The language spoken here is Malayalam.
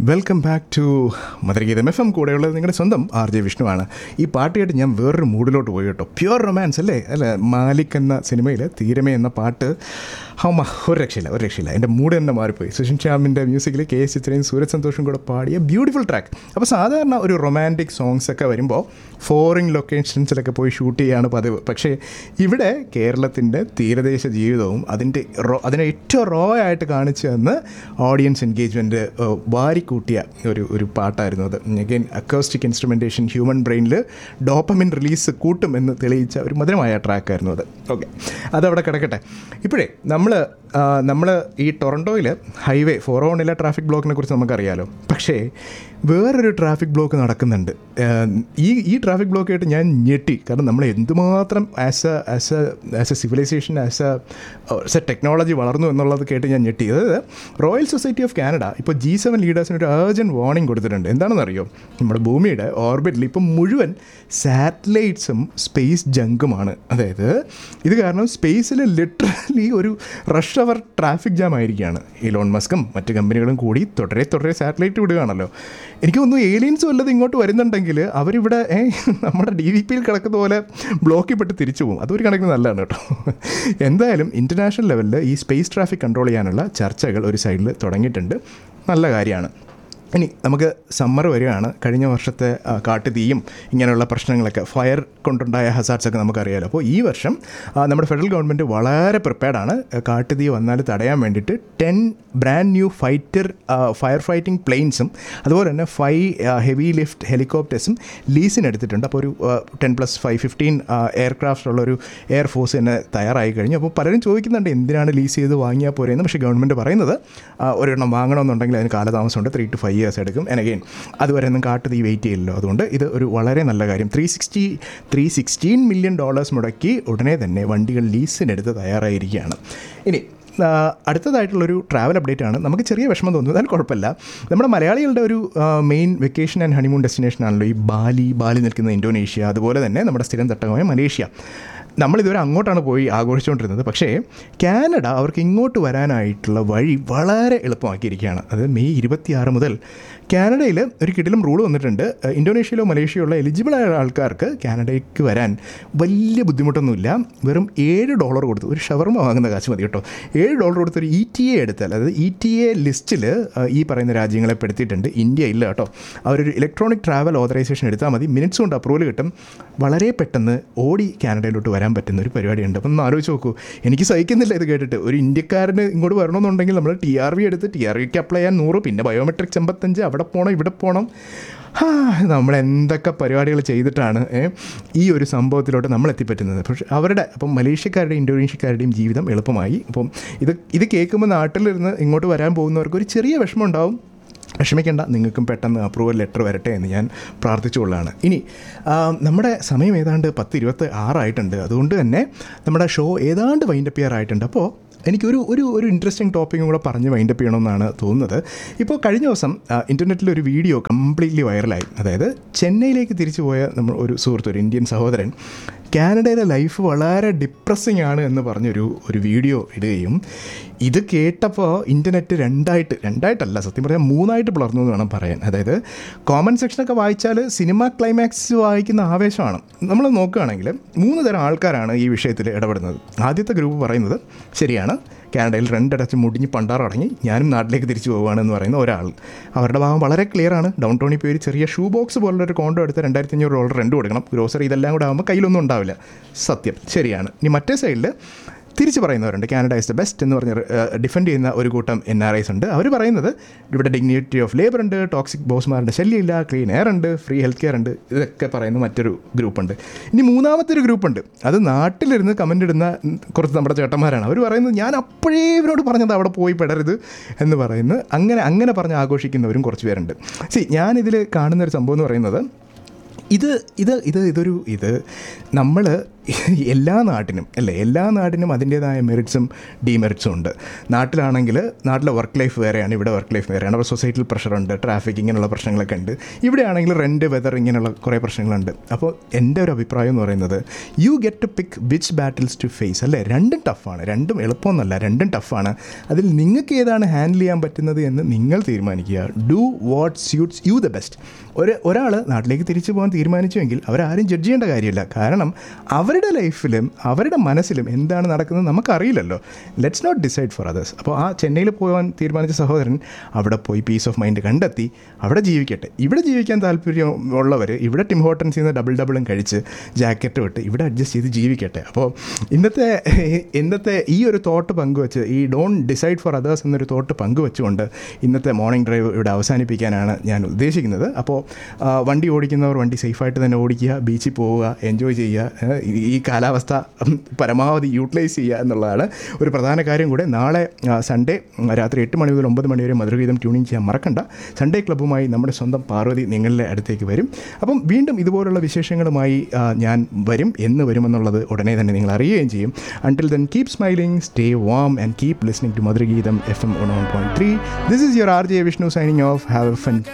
welcome back to Madhurageetham F എം കൂടെയുള്ളത് നിങ്ങളുടെ സ്വന്തം ആർ ജെ വിഷ്ണുവാണ് ഈ പാട്ട് കേട്ട് ഞാൻ വേറൊരു മൂഡിലോട്ട് പോയി കേട്ടോ പ്യുവർ റൊമാൻസ് അല്ലേ അല്ല മാലിക് എന്ന സിനിമയിൽ തീരമേ എന്ന പാട്ട് ഹമ്മ ഒരു രക്ഷയില്ല ഒരു രക്ഷയില്ല എൻ്റെ മൂഡ് തന്നെ മാറിപ്പോയി സുഷിൻ ശ്യാമിൻ്റെ മ്യൂസിക്കിൽ കെ എസ് ചിത്രയും സൂരജ് സന്തോഷും കൂടെ പാടിയ ബ്യൂട്ടിഫുൾ ട്രാക്ക് അപ്പോൾ സാധാരണ ഒരു റൊമാൻറ്റിക് സോങ്സ് ഒക്കെ വരുമ്പോൾ ഫോറിൻ ലൊക്കേഷൻസിലൊക്കെ പോയി ഷൂട്ട് ചെയ്യുകയാണ് പതിവ് പക്ഷേ ഇവിടെ കേരളത്തിൻ്റെ തീരദേശ ജീവിതവും അതിൻ്റെ റോ അതിനെ ഏറ്റവും റോ ആയിട്ട് കാണിച്ചു തന്ന് ഓഡിയൻസ് എൻഗേജ്മെൻറ്റ് വാരിക്കൂട്ടിയ ഒരു ഒരു പാട്ടായിരുന്നു അത് അഗൈൻ അക്കോസ്റ്റിക് ഇൻസ്ട്രുമെൻറ്റേഷൻ ഹ്യൂമൻ ബ്രെയിനിൽ ഡോപ്പമിൻ റിലീസ് കൂട്ടും എന്ന് തെളിയിച്ച ഒരു മധുരമായ ട്രാക്കായിരുന്നു അത് ഓക്കെ അതവിടെ കിടക്കട്ടെ ഇപ്പോഴേ നമ്മൾ നമ്മൾ ഈ ടൊറൻറ്റോയിൽ ഹൈവേ ഫോർ ഓണിലെ ട്രാഫിക് ബ്ലോക്കിനെ കുറിച്ച് നമുക്കറിയാലോ പക്ഷേ വേറൊരു ട്രാഫിക് ബ്ലോക്ക് നടക്കുന്നുണ്ട് ആ, ഈ ഈ ട്രാഫിക് ബ്ലോക്ക് ആയിട്ട് ഞാൻ ഞെട്ടി കാരണം നമ്മൾ എന്തുമാത്രം as a as a as a civilization as a as a technology വളർന്നു എന്നുള്ളത് കേട്ട് ഞാൻ ഞെട്ടി അതായത് റോയൽ സൊസൈറ്റി ഓഫ് കാനഡ ഇപ്പോൾ ജി സെവൻ ലീഡേഴ്സിന് ഒരു ഏർജൻറ്റ് വാർണിംഗ് കൊടുത്തിട്ടുണ്ട് എന്താണെന്ന് അറിയോ നമ്മുടെ ഭൂമിയുടെ ഓർബിറ്റിൽ ഇപ്പം മുഴുവൻ സാറ്റലൈറ്റ്സും സ്പേസ് ജങ്കുമാണ് അതായത് ഇത് കാരണം സ്പേസിൽ ലിറ്ററലി ഒരു റഷ് അവർ ട്രാഫിക് ജാം ആയിരിക്കുകയാണ് ഇലോൺ മസ്കും മറ്റ് കമ്പനികളും കൂടി തുടരെ തുടരെ സാറ്റലൈറ്റ് വിടുകയാണല്ലോ എനിക്ക് തോന്നുന്നു ഏലിയൻസ് വല്ലതും ഇങ്ങോട്ട് വരുന്നുണ്ടെങ്കിൽ അവരിവിടെ ഏ, നമ്മുടെ ഡി വി പിയിൽ കിടക്കുന്ന പോലെ ബ്ലോക്കിൽ പെട്ട് തിരിച്ചു പോകും അതൊരു കണക്കിന് നല്ലതാണ് കേട്ടോ എന്തായാലും ഇൻ്റർനാഷണൽ ലെവലിൽ ഈ സ്പേസ് ട്രാഫിക് കൺട്രോൾ ചെയ്യാനുള്ള ചർച്ചകൾ ഒരു സൈഡിൽ തുടങ്ങിയിട്ടുണ്ട് നല്ല കാര്യമാണ് ഇനി നമുക്ക് സമ്മർ വരികയാണ് കഴിഞ്ഞ വർഷത്തെ ആ, കാട്ടുതീയും ഇങ്ങനെയുള്ള പ്രശ്നങ്ങളൊക്കെ ഫയർ കൊണ്ടുണ്ടായ ഹസാർട്സ് ഒക്കെ നമുക്കറിയാലോ അപ്പോൾ ഈ വർഷം ആ, നമ്മുടെ ഫെഡറൽ ഗവൺമെൻറ് വളരെ പ്രിപ്പയർഡാണ് കാട്ടുതീ വന്നാൽ തടയാൻ വേണ്ടിയിട്ട് ten brand new fighter fire fighting പ്ലെയിൻസും അതുപോലെ തന്നെ ഫൈവ് ഹെവി ലിഫ്റ്റ് ഹെലികോപ്റ്റേഴ്സും ലീസിന് എടുത്തിട്ടുണ്ട് അപ്പോൾ ഒരു ten plus five fifteen aircraft ഉള്ള ഒരു എയർ ഫോഴ്സ് തന്നെ തയ്യാറായി കഴിഞ്ഞു അപ്പോൾ പലരും ചോദിക്കുന്നുണ്ട് എന്തിനാണ് ലീസ് ചെയ്ത് വാങ്ങിയാൽ പോരെയെന്ന് പക്ഷേ ഗവൺമെൻറ് പറയുന്നത് ആ, ഒരെണ്ണം വാങ്ങണമെന്നുണ്ടെങ്കിൽ അതിന് കാലതാമസമുണ്ട് ത്രീ ടു ഫൈവ് ഇയേഴ്സ് എടുക്കും and again അതുവരെ ഒന്നും കാട്ട് തീ വെയിറ്റ് ചെയ്യില്ലല്ലോ അതുകൊണ്ട് ഇത് ഒരു വളരെ നല്ല കാര്യം three sixty three sixteen million dollars മുടക്കി ഉടനെ തന്നെ വണ്ടികൾ ലീസിനെടുത്ത് തയ്യാറായിരിക്കുകയാണ് ഇനി ആ, അടുത്തതായിട്ടുള്ളൊരു ട്രാവൽ അപ്ഡേറ്റ് ആണ് നമുക്ക് ചെറിയ വിഷമം തോന്നുന്നു എന്നാൽ കുഴപ്പമില്ല നമ്മുടെ മലയാളികളുടെ ഒരു main vacation and honeymoon destination ആണല്ലോ ഈ ബാലി ബാലി നിൽക്കുന്ന ഇന്തോനേഷ്യ അതുപോലെ തന്നെ നമ്മുടെ സ്ഥിരം തട്ടകമായ മലേഷ്യ നമ്മളിതുവരെ അങ്ങോട്ടാണ് പോയി ആഘോഷിച്ചുകൊണ്ടിരുന്നത് പക്ഷേ കാനഡ അവർക്ക് ഇങ്ങോട്ട് വരാനായിട്ടുള്ള വഴി വളരെ എളുപ്പമാക്കിയിരിക്കുകയാണ് അത് മെയ് ഇരുപത്തിയാറ് മുതൽ കാനഡയിൽ ഒരു കിടിലും റൂൾ വന്നിട്ടുണ്ട് ഏഹ് ഇന്തോനേഷ്യയിലോ മലേഷ്യയിലോ ഉള്ള എലിജിബിൾ ആയ ആൾക്കാർക്ക് കാനഡയ്ക്ക് വരാൻ വലിയ ബുദ്ധിമുട്ടൊന്നുമില്ല വെറും ഏഴ് ഡോളർ കൊടുത്ത് ഒരു ഷവർമ വാങ്ങുന്ന കാശ് മതി കേട്ടോ ഏഴ് ഡോളർ കൊടുത്ത് ഒരു ഇ ടി എ എടുത്താൽ അതായത് ഇ ടി എ ലിസ്റ്റിൽ ഈ പറയുന്ന രാജ്യങ്ങളെ പെടുത്തിയിട്ടുണ്ട് ഇന്ത്യ ഇല്ല കേട്ടോ അവരൊരു ഇലക്ട്രോണിക് ട്രാവൽ ഓതറൈസേഷൻ എടുത്താൽ മതി മിനിറ്റ്സ് കൊണ്ട് അപ്രൂവൽ കിട്ടും വളരെ പെട്ടെന്ന് ഓടി കാനഡയിലോട്ട് വരാൻ പറ്റുന്ന ഒരു പരിപാടിയുണ്ട് അപ്പം ഒന്ന് ആലോചിച്ച് നോക്കൂ എനിക്ക് സഹിക്കുന്നില്ല ഇത് കേട്ടിട്ട് ഒരു ഇന്ത്യക്കാരന് ഇങ്ങോട്ട് വരണമെന്നുണ്ടെങ്കിൽ നമ്മൾ ടി ആർ വി എടുത്ത് ടി ആർ വിക്ക് അപ്ലൈ ചെയ്യാൻ നൂറ് പിന്നെ ബയോമെട്രിക്സ് എൺപത്തഞ്ച് അവിടെ പോകണം ഇവിടെ പോകണം ഹാ നമ്മൾ എന്തൊക്കെ പരിപാടികൾ ചെയ്തിട്ടാണ് ഏ, ഈ ഒരു സംഭവത്തിലോട്ട് നമ്മൾ എത്തിപ്പറ്റുന്നത് പക്ഷേ അവരുടെ അപ്പം മലേഷ്യക്കാരുടെയും ഇന്തോനേഷ്യക്കാരുടെയും ജീവിതം എളുപ്പമായി അപ്പം ഇത് ഇത് കേൾക്കുമ്പോൾ നാട്ടിലിരുന്ന് ഇങ്ങോട്ട് വരാൻ പോകുന്നവർക്ക് ഒരു ചെറിയ വിഷമം ഉണ്ടാവും വിഷമിക്കേണ്ട നിങ്ങൾക്കും പെട്ടെന്ന് അപ്രൂവൽ ലെറ്റർ വരട്ടെ എന്ന് ഞാൻ പ്രാർത്ഥിച്ചുകൊള്ളാണ് ഇനി ആ, നമ്മുടെ സമയം ഏതാണ്ട് പത്ത് ഇരുപത്തി ആറായിട്ടുണ്ട് അതുകൊണ്ട് തന്നെ നമ്മുടെ ഷോ ഏതാണ്ട് വൈൻഡപ്പ് ചെയ്യാറായിട്ടുണ്ട് അപ്പോൾ എനിക്കൊരു ഒരു ഒരു ഇൻട്രസ്റ്റിംഗ് ടോപ്പിക്കും കൂടെ പറഞ്ഞ് വൈൻഡപ്പ് ചെയ്യണമെന്നാണ് തോന്നുന്നത് ഇപ്പോൾ കഴിഞ്ഞ ദിവസം ഇൻ്റർനെറ്റിൽ ഒരു വീഡിയോ കംപ്ലീറ്റ്ലി വൈറലായി അതായത് ചെന്നൈയിലേക്ക് തിരിച്ചു പോയ നമ്മൾ ഒരു സുഹൃത്ത് ഒരു ഇന്ത്യൻ സഹോദരൻ കാനഡയിലെ ലൈഫ് വളരെ ഡിപ്രസിങ് ആണ് എന്ന് പറഞ്ഞൊരു ഒരു വീഡിയോ ഇടുകയും ഇത് കേട്ടപ്പോൾ ഇൻ്റർനെറ്റ് രണ്ടായിട്ട് രണ്ടായിട്ടല്ല സത്യം പറഞ്ഞാൽ മൂന്നായിട്ട് പിളർന്നു എന്ന് വേണം പറയാൻ അതായത് കോമൺ സെക്ഷനൊക്കെ വായിച്ചാൽ സിനിമ ക്ലൈമാക്സ് വായിക്കുന്ന ആവേശമാണ് നമ്മൾ നോക്കുകയാണെങ്കിൽ മൂന്ന് തരം ആൾക്കാരാണ് ഈ വിഷയത്തിൽ ഇടപെടുന്നത് ആദ്യത്തെ ഗ്രൂപ്പ് പറയുന്നത് ശരിയാണ് കാനഡയിൽ രണ്ടടച്ച് മുടിഞ്ഞ് പണ്ടാറടങ്ങി ഞാനും നാട്ടിലേക്ക് തിരിച്ചു പോവുകയാണെന്ന് പറയുന്ന ഒരാൾ അവരുടെ ഭാഗം വളരെ ക്ലിയർ ആണ് ഡൗൺ ടൗണിൽ പോയി ഒരു ചെറിയ ഷൂ ബോക്സ് പോലുള്ള ഒരു കോണ്ടോ എടുത്ത് രണ്ടായിരത്തി അഞ്ഞൂറ് ഡോളർ റെൻറ്റ് കൊടുക്കണം ഗ്രോസറി ഇതെല്ലാം കൂടെ ആകുമ്പോൾ കയ്യിലൊന്നും ഉണ്ടാവില്ല സത്യം ശരിയാണ് ഇനി മറ്റേ സൈഡിൽ തിരിച്ച് പറയുന്നവരുണ്ട് കാനഡ ഇസ് ദ ബെസ്റ്റ് എന്ന് പറഞ്ഞ് ഡിഫെൻഡ് ചെയ്യുന്ന ഒരു കൂട്ടം എൻ ആർ ഐസ് ഉണ്ട് അവർ പറയുന്നത് ഇവിടെ ഡിഗ്നിറ്റി ഓഫ് ലേബർ ഉണ്ട് ടോക്സിക് ബോസ്മാരുടെ ശല്യമില്ല ക്ലീൻ എയർ ഉണ്ട് ഫ്രീ ഹെൽത്ത് കെയർ ഉണ്ട് ഇതൊക്കെ പറയുന്ന മറ്റൊരു ഗ്രൂപ്പുണ്ട് ഇനി മൂന്നാമത്തെ ഒരു ഗ്രൂപ്പുണ്ട് അത് നാട്ടിലിരുന്ന് കമൻ്റ് ഇടുന്ന കുറച്ച് നമ്മുടെ ചേട്ടന്മാരാണ് അവർ പറയുന്നത് ഞാൻ അപ്പോഴേ ഇവരോട് പറഞ്ഞത് അവിടെ പോയി പെടരുത് എന്ന് പറയുന്നു അങ്ങനെ അങ്ങനെ പറഞ്ഞ് ആഘോഷിക്കുന്നവരും കുറച്ച് പേരുണ്ട് സി ഞാനിതിൽ കാണുന്ന ഒരു സംഭവം എന്ന് പറയുന്നത് ഇത് ഇത് ഇത് ഇതൊരു ഇത് നമ്മൾ എല്ലാ നാട്ടിനും അല്ലേ എല്ലാ നാടിനും അതിൻ്റേതായ മെറിറ്റ്സും ഡീമെറിറ്റ്സും ഉണ്ട് നാട്ടിലാണെങ്കിൽ നാട്ടിലെ വർക്ക് ലൈഫ് വേറെയാണ് ഇവിടെ വർക്ക് ലൈഫ് വേറെയാണ് അപ്പോൾ സൊസൈറ്റിയിൽ പ്രഷറുണ്ട് ട്രാഫിക് ഇങ്ങനെയുള്ള പ്രശ്നങ്ങളൊക്കെ ഉണ്ട് ഇവിടെയാണെങ്കിൽ റെൻറ്റ് വെതർ ഇങ്ങനെയുള്ള കുറേ പ്രശ്നങ്ങളുണ്ട് അപ്പോൾ എൻ്റെ ഒരു അഭിപ്രായം എന്ന് പറയുന്നത് you get to pick which battles to face അല്ലേ രണ്ടും ടഫാണ് രണ്ടും എളുപ്പമൊന്നുമല്ല രണ്ടും ടഫാണ് അതിൽ നിങ്ങൾക്ക് ഏതാണ് ഹാൻഡിൽ ചെയ്യാൻ പറ്റുന്നത് എന്ന് നിങ്ങൾ തീരുമാനിക്കുക do what suits you the best ഒരു ഒരാൾ നാട്ടിലേക്ക് തിരിച്ചു പോകാൻ തീരുമാനിച്ചുവെങ്കിൽ അവരാരും ജഡ്ജ് ചെയ്യേണ്ട കാര്യമില്ല കാരണം അവരുടെ ലൈഫിലും അവരുടെ മനസ്സിലും എന്താണ് നടക്കുന്നത് നമുക്കറിയില്ലല്ലോ let's not decide for others അപ്പോൾ ആ ചെന്നൈയിൽ പോകാൻ തീരുമാനിച്ച സഹോദരൻ അവിടെ പോയി പീസ് ഓഫ് മൈൻഡ് കണ്ടെത്തി അവിടെ ജീവിക്കട്ടെ ഇവിടെ ജീവിക്കാൻ താല്പര്യം ഉള്ളവർ ഇവിടെ ടിം ഹോട്ടൻസിൽ നിന്ന് ഡബിൾ ഡബിളും കഴിച്ച് ജാക്കറ്റ് വിട്ട് ഇവിടെ അഡ്ജസ്റ്റ് ചെയ്ത് ജീവിക്കട്ടെ അപ്പോൾ ഇന്നത്തെ ഇന്നത്തെ ഈ ഒരു തോട്ട് പങ്കുവെച്ച് ഈ ഡോൺ ഡിസൈഡ് ഫോർ അതേഴ്സ് എന്നൊരു തോട്ട് പങ്കുവെച്ചുകൊണ്ട് ഇന്നത്തെ മോർണിംഗ് ഡ്രൈവ് ഇവിടെ അവസാനിപ്പിക്കാനാണ് ഞാൻ ഉദ്ദേശിക്കുന്നത് അപ്പോൾ ആ, വണ്ടി ഓടിക്കുന്നവർ വണ്ടി സേഫായിട്ട് തന്നെ ഓടിക്കുക ബീച്ചിൽ പോവുക എൻജോയ് ചെയ്യുക ഏഹ്, ഈ- ഈ കാലാവസ്ഥ ഉം, പരമാവധി യൂട്ടിലൈസ് ചെയ്യുക എന്നുള്ളതാണ് ഒരു പ്രധാന കാര്യം കൂടെ നാളെ ആ, സൺഡേ ഉം, രാത്രി എട്ട് മണി മുതൽ ഒമ്പത് മണി വരെ മധുരഗീതം ട്യൂണിങ് ചെയ്യാൻ മറക്കണ്ട സൺഡേ ക്ലബ്ബുമായി നമ്മുടെ സ്വന്തം പാർവതി നിങ്ങളുടെ അടുത്തേക്ക് വരും അപ്പം വീണ്ടും ഇതുപോലുള്ള വിശേഷങ്ങളുമായി ആ, ഞാൻ വരും എന്ന് വരുമെന്നുള്ളത് ഉടനെ തന്നെ നിങ്ങൾ അറിയുകയും ചെയ്യും until then keep smiling stay warm and keep listening to Madhurageetham F M one one point three this is your R J Vishnu signing off have a fun